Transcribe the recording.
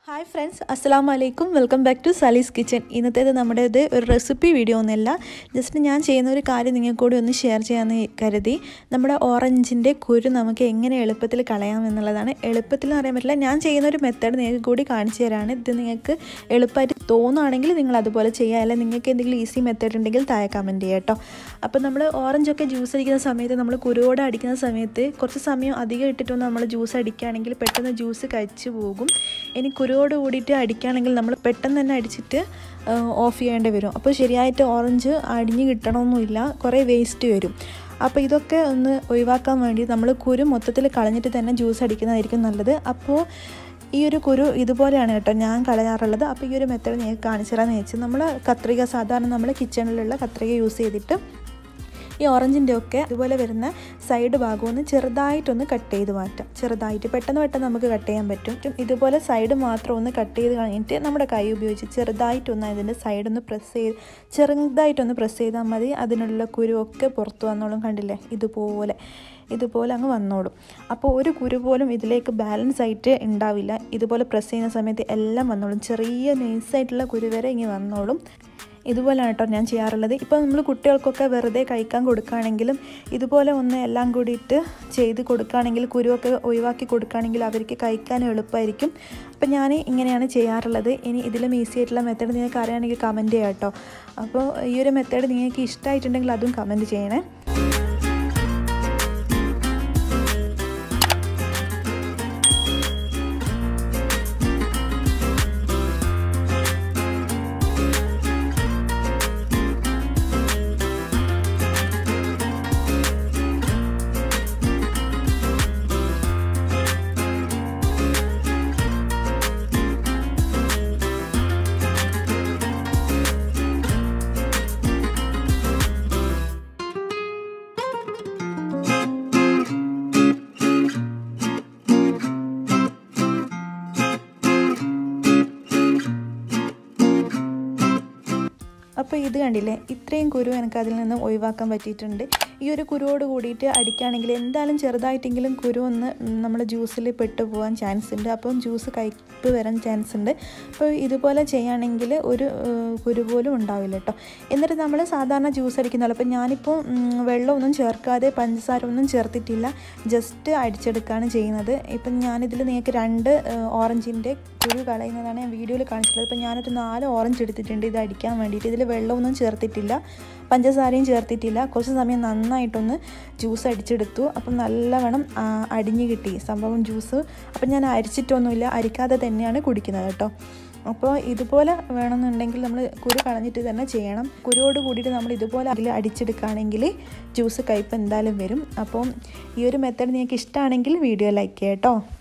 hi friends അസ്സാം വലൈക്കും welcome back to Sali's kitchen ഇന്നത്തേത് നമ്മുടേത് ഒരു റെസിപ്പി വീഡിയോ ഒന്നുമല്ല ജസ്റ്റ് ഞാൻ ചെയ്യുന്ന ഒരു കാര്യം നിങ്ങൾക്ക് കൂടി ഒന്ന് ഷെയർ ചെയ്യാമെന്ന് കരുതി നമ്മുടെ ഓറഞ്ചിൻ്റെ കുരു നമുക്ക് എങ്ങനെ എളുപ്പത്തിൽ കളയാം എന്നുള്ളതാണ് എളുപ്പത്തിൽ എന്ന് പറയാൻ പറ്റില്ല ഞാൻ ചെയ്യുന്ന ഒരു മെത്തേഡ് നിങ്ങൾക്ക് കൂടി കാണിച്ചു തരാണ് ഇത് നിങ്ങൾക്ക് എളുപ്പമായിട്ട് തോന്നുകയാണെങ്കിൽ നിങ്ങൾ അതുപോലെ ചെയ്യുക അല്ലെങ്കിൽ നിങ്ങൾക്ക് എന്തെങ്കിലും ഈസി മെത്തേഡ് ഉണ്ടെങ്കിൽ താഴെ കമൻറ്റ് ചെയ്യുക കേട്ടോ അപ്പോൾ നമ്മൾ ഓറഞ്ചൊക്കെ ജ്യൂസ് അടിക്കുന്ന സമയത്ത് നമ്മൾ കുരുവോടെ അടിക്കുന്ന സമയത്ത് കുറച്ച് സമയം അധികം ഇട്ടിട്ടൊന്ന് നമ്മൾ ജ്യൂസ് അടിക്കുകയാണെങ്കിൽ പെട്ടെന്ന് ജ്യൂസ് കഴിച്ചു പോകും ഇനി കുരുവോട് കൂടിയിട്ട് അടിക്കുകയാണെങ്കിൽ നമ്മൾ പെട്ടെന്ന് തന്നെ അടിച്ചിട്ട് ഓഫ് ചെയ്യേണ്ടി വരും അപ്പോൾ ശരിയായിട്ട് ഓറഞ്ച് അടിഞ്ഞ് കിട്ടണമെന്നില്ല കുറേ വേസ്റ്റ് വരും അപ്പോൾ ഇതൊക്കെ ഒന്ന് ഒഴിവാക്കാൻ വേണ്ടി നമ്മൾ കുരു മൊത്തത്തിൽ കളഞ്ഞിട്ട് തന്നെ ജ്യൂസ് അടിക്കുന്നതായിരിക്കും നല്ലത് അപ്പോൾ ഈ ഒരു കുരു ഇതുപോലെയാണ് കേട്ടോ ഞാൻ കളയാറുള്ളത് അപ്പോൾ ഈ ഒരു മെത്തേഡ് നിങ്ങൾക്ക് കാണിച്ചു തരാമെന്ന് വെച്ചാൽ നമ്മൾ കത്രിക സാധാരണ നമ്മൾ കിച്ചണിലുള്ള കത്രിക യൂസ് ചെയ്തിട്ട് ഈ ഓറഞ്ചിൻ്റെ ഒക്കെ ഇതുപോലെ വരുന്ന സൈഡ് ഭാഗം ഒന്ന് ചെറുതായിട്ടൊന്ന് കട്ട് ചെയ്ത് മാറ്റാം ചെറുതായിട്ട് പെട്ടെന്ന് പെട്ടെന്ന് നമുക്ക് കട്ട് ചെയ്യാൻ പറ്റും ഇതുപോലെ സൈഡ് മാത്രം ഒന്ന് കട്ട് ചെയ്ത് കഴിഞ്ഞിട്ട് നമ്മുടെ കൈ ഉപയോഗിച്ച് ചെറുതായിട്ടൊന്ന് അതിൻ്റെ സൈഡൊന്ന് പ്രസ് ചെയ്ത് ചെറുതായിട്ടൊന്ന് പ്രസ് ചെയ്താൽ മതി അതിനുള്ള കുരുവൊക്കെ പുറത്ത് വന്നോളും കണ്ടില്ലേ ഇതുപോലെ ഇതുപോലെ അങ്ങ് വന്നോളും അപ്പോൾ ഒരു കുരു പോലും ഇതിലേക്ക് ബാലൻസ് ആയിട്ട് ഉണ്ടാവില്ല ഇതുപോലെ പ്രസ് ചെയ്യുന്ന സമയത്ത് എല്ലാം വന്നോളും ചെറിയ നൈസായിട്ടുള്ള കുരു വരെ ഇങ്ങനെ വന്നോളും ഇതുപോലെയാണ് കേട്ടോ ഞാൻ ചെയ്യാറുള്ളത് ഇപ്പോൾ നമ്മൾ കുട്ടികൾക്കൊക്കെ വെറുതെ കഴിക്കാൻ കൊടുക്കുകയാണെങ്കിലും ഇതുപോലെ ഒന്ന് എല്ലാം കൂടിയിട്ട് ചെയ്ത് കൊടുക്കുകയാണെങ്കിൽ കുരുവൊക്കെ ഒഴിവാക്കി കൊടുക്കുകയാണെങ്കിൽ അവർക്ക് കഴിക്കാൻ എളുപ്പമായിരിക്കും അപ്പോൾ ഞാൻ ഇങ്ങനെയാണ് ചെയ്യാറുള്ളത് ഇനി ഇതിലും ഈസി ആയിട്ടുള്ള മെത്തേഡ് നിങ്ങൾക്ക് അറിയുകയാണെങ്കിൽ കമൻറ്റ് ചെയ്യാം കേട്ടോ അപ്പോൾ ഈ ഒരു മെത്തേഡ് നിങ്ങൾക്ക് ഇഷ്ടമായിട്ടുണ്ടെങ്കിൽ അതും കമൻറ്റ് ചെയ്യണേ അപ്പോൾ ഇത് കണ്ടില്ലേ ഇത്രയും കുരു എനിക്ക് അതിൽ നിന്ന് ഒഴിവാക്കാൻ പറ്റിയിട്ടുണ്ട് ഈ ഒരു കുരുവോട് കൂടിയിട്ട് അടിക്കുകയാണെങ്കിൽ എന്തായാലും ചെറുതായിട്ടെങ്കിലും കുരു ഒന്ന് നമ്മുടെ ജ്യൂസിൽ പെട്ടു പോകാൻ ചാൻസ് ഉണ്ട് അപ്പം ജ്യൂസ് കയ്പ്പ് വരാൻ ചാൻസ് ഉണ്ട് അപ്പോൾ ഇതുപോലെ ചെയ്യുകയാണെങ്കിൽ ഒരു കുരു പോലും ഉണ്ടാവില്ല കേട്ടോ എന്നിട്ട് നമ്മൾ സാധാരണ ജ്യൂസ് അടിക്കുന്നല്ലോ അപ്പോൾ ഞാനിപ്പോൾ വെള്ളമൊന്നും ചേർക്കാതെ പഞ്ചസാര ഒന്നും ചേർത്തിട്ടില്ല ജസ്റ്റ് അടിച്ചെടുക്കുകയാണ് ചെയ്യുന്നത് ഇപ്പം ഞാനിതിൽ നിങ്ങൾക്ക് രണ്ട് ഓറഞ്ചിൻ്റെ കുരു കളയുന്നതാണ് ഞാൻ വീഡിയോയിൽ കാണിച്ചിട്ടുള്ളത് ഇപ്പം ഞാനൊരു നാല് ഓറഞ്ച് എടുത്തിട്ടുണ്ട് ഇത് അടിക്കാൻ വേണ്ടിയിട്ട് ഇതിൽ വെള്ളമൊന്നും ചേർത്തിട്ടില്ല പഞ്ചസാരയും ചേർത്തിട്ടില്ല കുറച്ച് സമയം നന്നായിട്ടൊന്ന് ജ്യൂസ് അടിച്ചെടുത്തു അപ്പം നല്ലവണ്ണം അടിഞ്ഞ് കിട്ടി സംഭവം ജ്യൂസ് അപ്പം ഞാൻ അരിച്ചിട്ടൊന്നുമില്ല അരിക്കാതെ തന്നെയാണ് കുടിക്കുന്നത് കേട്ടോ അപ്പോൾ ഇതുപോലെ വേണമെന്നുണ്ടെങ്കിൽ നമ്മൾ കുരു കളഞ്ഞിട്ട് തന്നെ ചെയ്യണം കുരുവോട് കൂടിയിട്ട് നമ്മൾ ഇതുപോലെ അതിൽ അടിച്ചെടുക്കുകയാണെങ്കിൽ ജ്യൂസ് കയ്പ്പ് എന്തായാലും വരും അപ്പം ഈ ഒരു മെത്തേഡ് നിങ്ങൾക്ക് ഇഷ്ടമാണെങ്കിൽ വീഡിയോ ലൈക്ക് ചെയ്യാം കേട്ടോ